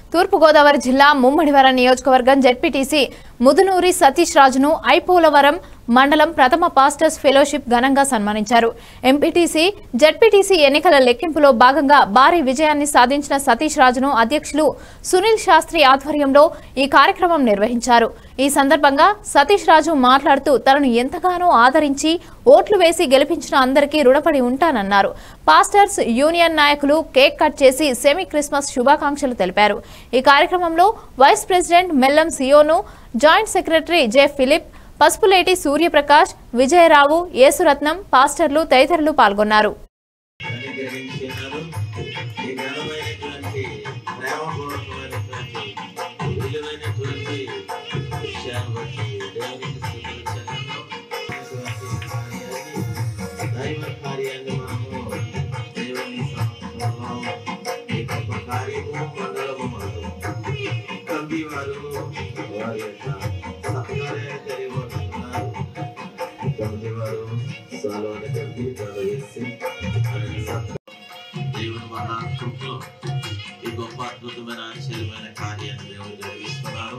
తూర్పుగోదావరి జిల్లా ముమ్మడివరం నియోజకవర్గం జెడ్పీటీసీ ముదునూరి సతీష్ రాజును ఐపోలవరం మండలం ప్రథమ పాస్టర్స్ ఫెలోషిప్ ఘనంగా సన్మానించారు ఎంపీటీసీ జెడ్పీటీసీ ఎన్నికల లెక్కింపులో భాగంగా భారీ విజయాన్ని సాధించిన సతీష్ రాజును అధ్యక్షులు సునీల్ శాస్త్రి ఆధ్వర్యంలో ఈ కార్యక్రమం నిర్వహించారు ఈ సందర్భంగా సతీష్ రాజు మాట్లాడుతూ తనను ఎంతగానో ఆదరించి ఓట్లు వేసి గెలిపించిన అందరికీ రుణపడి ఉంటానన్నారు పాస్టర్స్ యూనియన్ నాయకులు కేక్ కట్ చేసి సెమీ క్రిస్మస్ శుభాకాంక్షలు తెలిపారు ఈ కార్యక్రమంలో vice president Mellam Siyonu joint secretary J Philip Pasupuleti Suryaprakash Vijayarao Yesuratnam పాస్టర్లు తదితరులు పాల్గొన్నారు అనుగ్రహించినారు ఈ ఘనమైనటువంటి ప్రేమపూర్వకమైనటువంటి విలువైనటువంటి విషయాన్ని బట్టి దేవునికి స్థుతులు చెల్లిద్దాం. ఇటువంటి కార్యాన్ని, దైవ కార్యాన్ని మనము దేవుని సమక్షంలో ఈ గొప్ప కార్యము మండలము మనము కంబి వారు వారి యొక్క సత్కార్యాన్ని తెలియబడుతున్నారు కంబి వారు సాలోని కంబి వేసి ఆయన సత్కారం దేవుని మహాకృపలో ఈ గొప్ప అద్భుతమైన ఆశ్చర్యమైన కార్యాన్ని దేవుడు జరిగిస్తున్నారు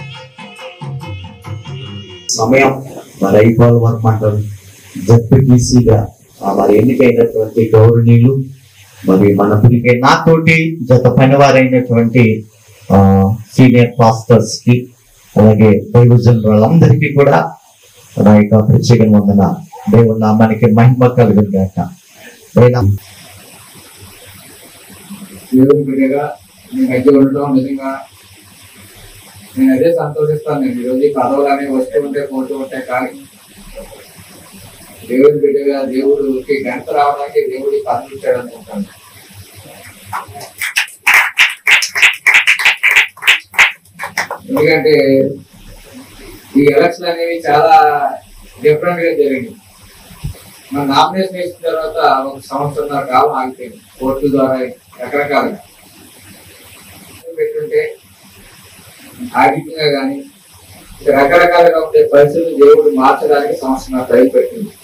సమయం మరి ఐపాల్ వర్క్ మండలం జడ్పీటీసీగా మరి ఎన్నికైనటువంటి గౌరవనీయులు మరి మన పిలికే నాతోటి జత పనివారైనటువంటి ఆ, సీనియర్ పాస్టర్స్ కి అలాగే దైవజనులు వాళ్ళందరికీ కూడా నా యొక్క ప్రత్యేక వందన దేవుని నామానికి మహిమ కలుగుగాక నేను దేవుని బిడ్డగా మీ మధ్య ఉండటం నిజంగా నేను అదే సంతోషిస్తాను నేను ఈరోజు ఈ పదవులు అనేవి వస్తూ ఉంటాయి పోతూ ఉంటాయి కానీ దేవుని బిడ్డగా దేవుడికి గంట రావడానికి దేవుడి పదవి ఇచ్చాడు అనుకుంటాను ఎందుకంటే ఈ ఎలక్షన్ అనేవి చాలా డిఫరెంట్ గా జరిగింది మన నామినేషన్ వేసిన తర్వాత ఒక సంవత్సరంన్నర కాలం ఆగిపోయింది కోర్టు ద్వారా రకరకాలుగా పెట్టుంటే ఆర్థికంగా కానీ రకరకాలుగా ఉండే పరిస్థితులు దేవుడు మార్చడానికి సంవత్సరం టైం పెట్టింది